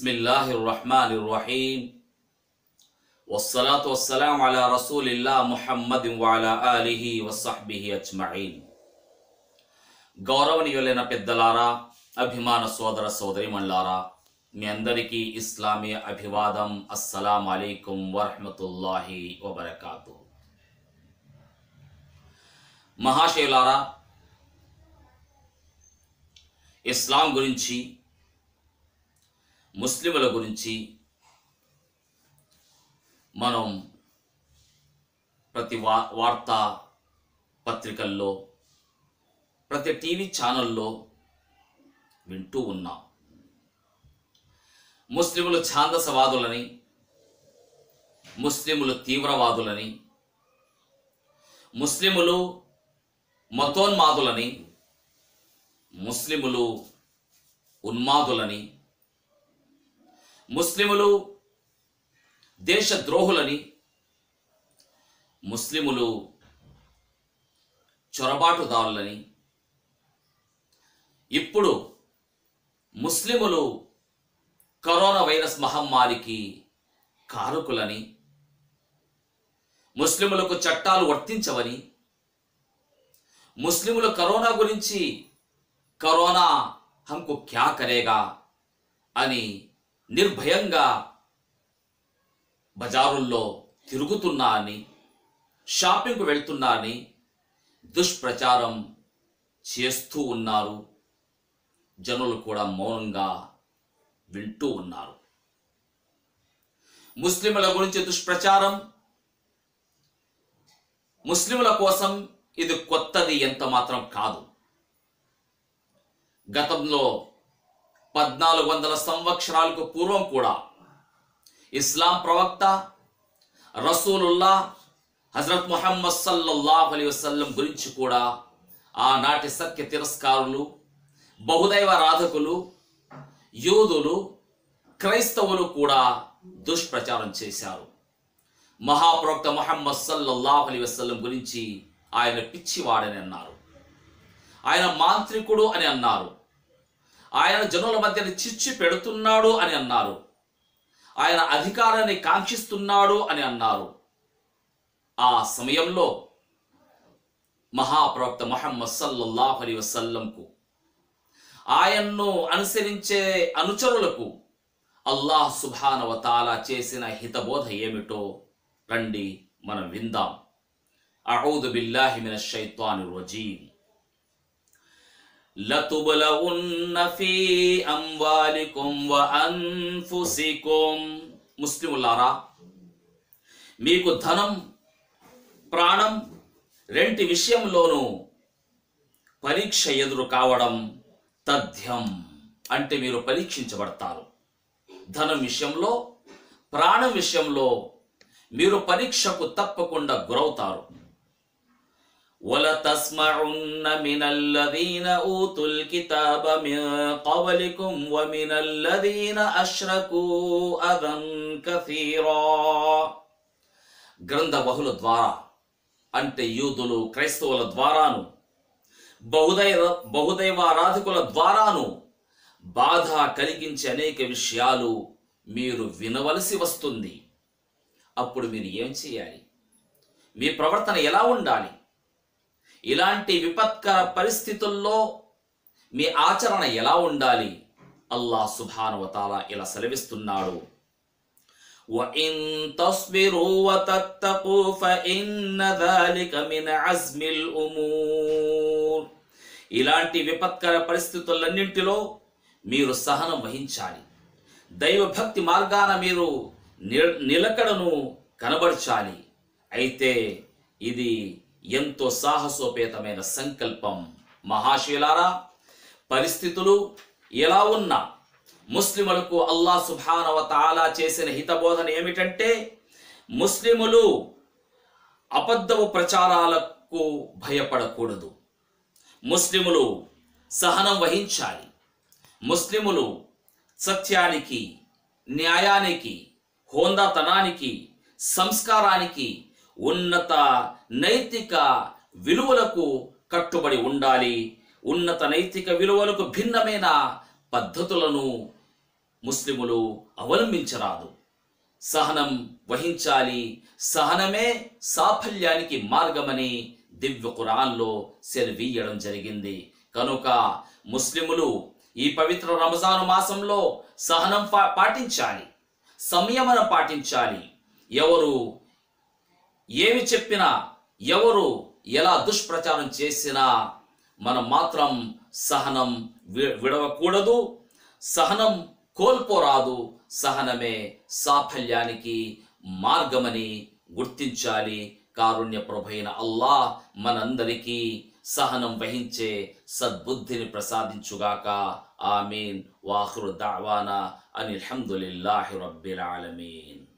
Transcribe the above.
بسم الله الرحمن الرحيم والصلاة والسلام على رسول الله محمد وعلى آله وصحبه أجمعين గౌరవనీయులైన పెద్దలారా అభిమాన సోదర సోదరిమణులారా మీ అందరికీ ఇస్లామీ అభివాదం అస్సలాం అలైకుం వరహమతుల్లాహి వబర్కాతు మహాశయులారా ఇస్లాం గురించి ముస్లిముల గురించి మనం ప్రతి వా వార్తా పత్రికల్లో ప్రతి టీవీ ఛానల్లో వింటూ ఉన్నాం ముస్లిములు ఛాందసవాదులని ముస్లిములు తీవ్రవాదులని ముస్లిములు మతోన్మాదులని ముస్లిములు ఉన్మాదులని ముస్లిములు దేశద్రోహులని ముస్లిములు చొరబాటుదారులని ఇప్పుడు ముస్లిములు కరోనా వైరస్ మహమ్మారికి కారకులని ముస్లిములకు చట్టాలు వర్తించవని ముస్లిములు కరోనా గురించి కరోనా హంకు క్యా కరేగా అని నిర్భయంగా బజారుల్లో తిరుగుతున్నా అని షాపింగ్కు వెళ్తున్నా అని దుష్ప్రచారం చేస్తూ ఉన్నారు జనులు కూడా మౌనంగా వింటూ ఉన్నారు ముస్లింల గురించి దుష్ప్రచారం ముస్లింల కోసం ఇది కొత్తది ఎంత మాత్రం కాదు గతంలో పద్నాలుగు వందల సంవత్సరాలకు పూర్వం కూడా ఇస్లాం ప్రవక్త రసూలుల్లా హజరత్ ముహమ్మద్ సల్లల్లాహు అలైహి వసల్లం గురించి కూడా ఆనాటి సత్య తిరస్కారులు బహుదైవ రాధకులు యూదులు క్రైస్తవులు కూడా దుష్ప్రచారం చేశారు మహాప్రవక్త ముహమ్మద్ సల్లల్లాహు అలైహి వసల్లం గురించి ఆయన పిచ్చివాడని అన్నారు ఆయన మాంత్రికుడు అని అన్నారు ఆయన జనుల మధ్యన చిచ్చు పెడుతున్నాడు అని అన్నారు ఆయన అధికారాన్ని కాంక్షిస్తున్నాడు అని అన్నారు ఆ సమయంలో మహాప్రవక్త ముహమ్మద్ సల్లల్లాహు అలైహి వసల్లంకు ఆయన్ను అనుసరించే అనుచరులకు అల్లాహ్ సుభానవ తాలా చేసిన హితబోధ ఏమిటో రండి మనం విందాం అఊదు బిల్లాహి మినష్ షైత్వానిర్ రజీం లతుబలవున్న ఫీ అమ్వాలికుం వ అన్ఫుసికుం ముస్లిములారా మీకు ధనం ప్రాణం రెంటి విషయంలోనూ పరీక్ష ఎదురు కావడం తథ్యం అంటే మీరు పరీక్షించబడతారు ధనం విషయంలో ప్రాణం విషయంలో మీరు పరీక్షకు తప్పకుండా గురవుతారు ولتسمعن من الذين أوتوا الكتاب من قبلكم ومن الذين أشركوا أذى كثيرا గ్రంథ బహుల ద్వారా అంటే యూదులు క్రైస్తవుల ద్వారాను బహుదైవ బహుదైవారాధకుల ద్వారాను బాధ కలిగించే అనేక విషయాలు మీరు వినవలసి వస్తుంది అప్పుడు మీరు ఏం చేయాలి మీ ప్రవర్తన ఎలా ఉండాలి ఇలాంటి విపత్కర పరిస్థితుల్లో మీ ఆచరణ ఎలా ఉండాలి అల్లాహ్ సుభానువతాల ఇలా సెలవిస్తున్నాడు وَإِن تَصْبِرُوا وَتَتَّقُوا فَإِنَّ ذَلِكَ مِنْ عَزْمِ الْأُمُورِ ఇలాంటి విపత్కర పరిస్థితులన్నింటిలో మీరు సహనం వహించాలి దైవభక్తి మార్గాన మీరు నిల- నిలకడను కనబరచాలి అయితే ఇది ఎంతో సాహసోపేతమైన సంకల్పం మహాశిలారా పరిస్థితులు ఎలా ఉన్నా ముస్లిములకు అల్లా సుభానవ తాలా చేసిన హితబోధన ఏమిటంటే ముస్లిములు అబద్ధపు ప్రచారాలకు భయపడకూడదు ముస్లిములు సహనం వహించాలి ముస్లిములు సత్యానికి న్యాయానికి హోందాతనానికి సంస్కారానికి ఉన్నత నైతిక విలువలకు కట్టుబడి ఉండాలి ఉన్నత నైతిక విలువలకు భిన్నమైన పద్ధతులను ముస్లిములు అవలంబించరాదు సహనం వహించాలి సహనమే సాఫల్యానికి మార్గమని దివ్య ఖురాన్లో సెలవీయడం జరిగింది కనుక ముస్లిములు ఈ పవిత్ర రంజాను మాసంలో సహనం పా- పాటించాలి సంయమనం పాటించాలి ఎవరు ఏమి చెప్పినా ఎవరు ఎలా దుష్ప్రచారం చేసినా మనం మాత్రం సహనం వి- విడవకూడదు సహనం కోల్పోరాదు సహనమే సాఫల్యానికి మార్గమని గుర్తించాలి కారుణ్య ప్రభైన అల్లాహ్ మనందరికీ సహనం వహించే సద్బుద్ధిని ప్రసాదించుగాక ఆమీన్ వాఖరు దావానా అనిల్ హమ్దులిల్లాహి రబ్బిల్ ఆలమీన్